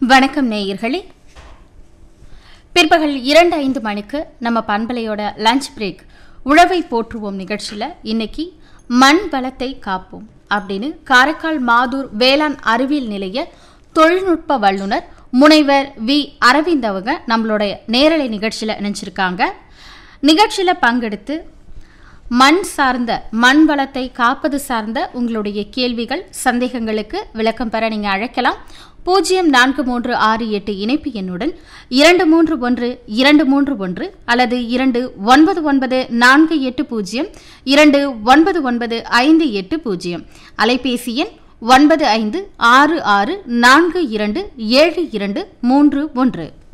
வணக்கம் நேயர்களே பிற்பகல் இரண்டு ஐந்து மணிக்கு நம்ம பண்பலையோட லஞ்ச் பிரேக் உழவை போற்றுவோம் நிகழ்ச்சியில் இன்னைக்கு மண் வளத்தை காப்போம் அப்படின்னு காரைக்கால் மாதூர் வேளாண் அறிவியல் நிலைய தொழில்நுட்ப வல்லுனர் முனைவர் வி அரவிந்த் அவங்க நம்மளோட நேரலை நிகழ்ச்சியில் இணைஞ்சிருக்காங்க நிகழ்ச்சியில் பங்கெடுத்து மண் சார்ந்த மண் வளத்தை காப்பது சார்ந்த உங்களுடைய கேள்விகள் சந்தேகங்களுக்கு விளக்கம் பெற நீங்கள் அழைக்கலாம் பூஜ்ஜியம் நான்கு மூன்று ஆறு எட்டு இணைப்பு எண்ணுடன் இரண்டு மூன்று ஒன்று இரண்டு மூன்று ஒன்று அல்லது இரண்டு ஒன்பது ஒன்பது நான்கு எட்டு பூஜ்ஜியம் இரண்டு ஒன்பது ஒன்பது ஐந்து எட்டு பூஜ்ஜியம் அலைபேசி எண் ஒன்பது ஐந்து ஆறு ஆறு நான்கு இரண்டு ஏழு இரண்டு மூன்று ஒன்று